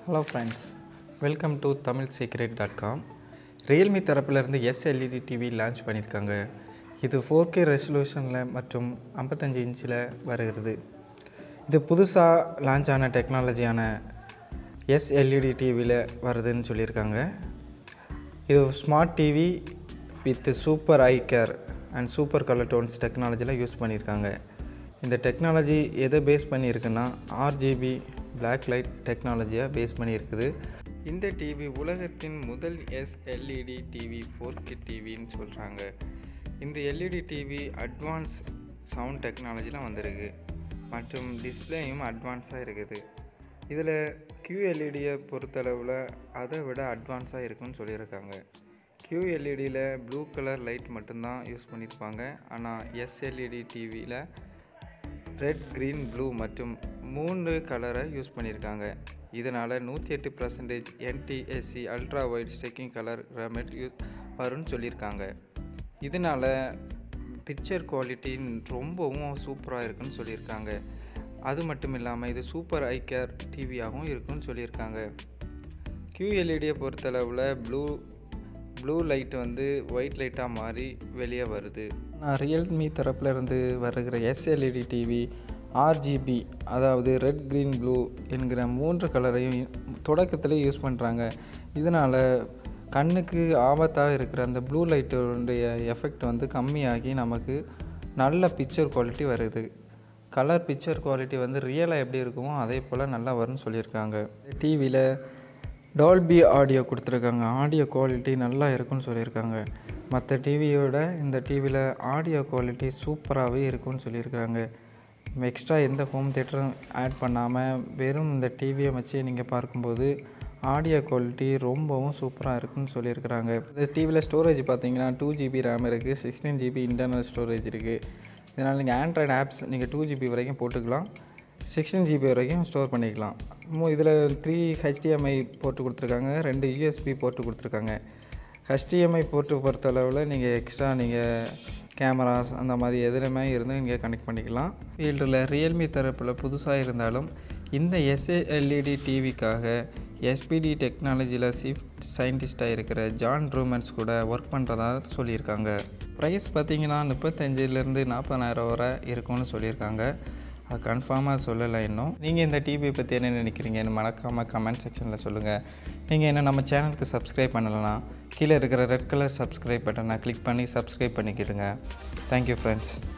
hello friends welcome to Tamil secret dot com Realme தரப்பிலிருந்து SLED TV launch பண்ணியிருக்காங்க இது four K ரெசல்யூஷனில் மற்றும் ஐம்பத்தஞ்சு இன்ச்சில் வருகிறது இது புதுசாக லான்ச் ஆன டெக்னாலஜியான எஸ்எல்இடி டிவியில் வருதுன்னு சொல்லியிருக்காங்க இது smart TV with super eye care and super colour tones டெக்னாலஜியில் யூஸ் பண்ணியிருக்காங்க இந்த டெக்னாலஜி எதை பேஸ் பண்ணியிருக்குன்னா ஆர்ஜிபி Black லைட் டெக்னாலஜியை பேஸ் பண்ணியிருக்குது இந்த டிவி உலகத்தின் முதல் எஸ்எல்இடி டிவி ஃபோர் கே டிவின்னு சொல்கிறாங்க இந்த எல்இடி டிவி அட்வான்ஸ் சவுண்ட் டெக்னாலஜிலாம் வந்திருக்கு மற்றும் டிஸ்பிளேயும் அட்வான்ஸாக இருக்குது இதில் QLED-யை பொறுத்தளவில் அதை விட அட்வான்ஸாக இருக்குன்னு சொல்லியிருக்காங்க QLED-யில் ப்ளூ கலர் லைட் மட்டும்தான் யூஸ் பண்ணியிருப்பாங்க ஆனால் எஸ்எல்இடி டிவியில் ரெட் க்ரீன் ப்ளூ மற்றும் மூணு கலரை யூஸ் பண்ணியிருக்காங்க இதனால் நூற்றி எட்டு percentage NTSC ultra white stacking colour ரெமெட் யூஸ் வரும்னு சொல்லியிருக்காங்க இதனால் பிக்சர் குவாலிட்டி ரொம்பவும் சூப்பராக இருக்குன்னு சொல்லியிருக்காங்க அது மட்டும் இல்லாமல் இது சூப்பர் ஐ கேர் டிவியாகவும் இருக்குன்னு சொல்லியிருக்காங்க QLED-யை பொறுத்தளவில் ப்ளூ ப்ளூ லைட் வந்து ஒயிட் லைட்டாக மாறி வெளியே வருது நான் ரியல்மி தரப்பில் இருந்து வருகிற எஸ்எல்இடி டிவி ஆர்ஜிபி அதாவது ரெட் க்ரீன் ப்ளூ என்கிற மூன்று கலரையும் தொடக்கத்தில் யூஸ் பண்ணுறாங்க இதனால் கண்ணுக்கு ஆபத்தாக இருக்கிற அந்த ப்ளூ லைட்டுடைய எஃபெக்ட் வந்து கம்மியாகி நமக்கு நல்ல பிக்சர் குவாலிட்டி வருது கலர் பிக்சர் குவாலிட்டி வந்து ரியலாக எப்படி இருக்குமோ அதே போல் நல்லா வரும்னு சொல்லியிருக்காங்க டிவியில் டால்பி ஆடியோ கொடுத்துருக்காங்க ஆடியோ குவாலிட்டி நல்லா இருக்குன்னு சொல்லியிருக்காங்க மற்ற டிவியோட இந்த டிவியில் ஆடியோ குவாலிட்டி சூப்பராகவே இருக்குன்னு சொல்லியிருக்காங்க எக்ஸ்ட்ரா எந்த ஹோம் தேட்டரும் ஆட் பண்ணாமல் வெறும் இந்த டிவியை வச்சு நீங்கள் பார்க்கும்போது ஆடியோ குவாலிட்டி ரொம்பவும் சூப்பராக இருக்குன்னு சொல்லியிருக்கிறாங்க இந்த டிவியில் ஸ்டோரேஜ் பார்த்தீங்கன்னா டூ ஜிபி ரேம் இருக்குது சிக்ஸ்டீன் ஜிபி இன்டர்னல் ஸ்டோரேஜ் இருக்குது இதனால் நீங்கள் ஆண்ட்ராய்டு ஆப்ஸ் நீங்கள் டூ ஜிபி வரைக்கும் போட்டுக்கலாம் சிக்ஸ்டீன் ஜிபி வரைக்கும் ஸ்டோர் பண்ணிக்கலாம் இதில் த்ரீ ஹெச்டிஎம்ஐ போர்ட்டு கொடுத்துருக்காங்க ரெண்டு யூஎஸ்பி போர்ட்டு கொடுத்துருக்காங்க ஹெச்டிஎம்ஐ போர்ட்டு பொறுத்தளவில் நீங்கள் எக்ஸ்ட்ரா நீங்கள் கேமராஸ் அந்த மாதிரி எதுலையுமே இருந்து நீங்கள் கனெக்ட் பண்ணிக்கலாம் ஃபீல்டில் ரியல்மி தரப்பில் புதுசாக இருந்தாலும் இந்த எஸ்ஏஎல்இடி டிவிக்காக எஸ்பிடி டெக்னாலஜியில் சீஃப் சயின்டிஸ்ட்டாக இருக்கிற ஜான் ட்ரூமன்ஸ் கூட ஒர்க் பண்ணுறதா சொல்லியிருக்காங்க ப்ரைஸ் பார்த்தீங்கன்னா முப்பத்தஞ்சிலேருந்து நாற்பதாயிரம் வரை இருக்கும்னு சொல்லியிருக்காங்க அது கன்ஃபார்மாக சொல்லலை இன்னும் நீங்கள் இந்த டிவி பற்றி என்ன நினைக்கிறீங்கன்னு மறக்காமல் கமெண்ட் செக்ஷனில் சொல்லுங்கள் நீங்கள் என்ன நம்ம சேனலுக்கு சப்ஸ்கிரைப் பண்ணலைன்னா கீழே இருக்கிற ரெட் கலர் சப்ஸ்கிரைப் பட்டனை கிளிக் பண்ணி சப்ஸ்கிரைப் பண்ணிக்கிடுங்க தேங்க்யூ ஃப்ரெண்ட்ஸ்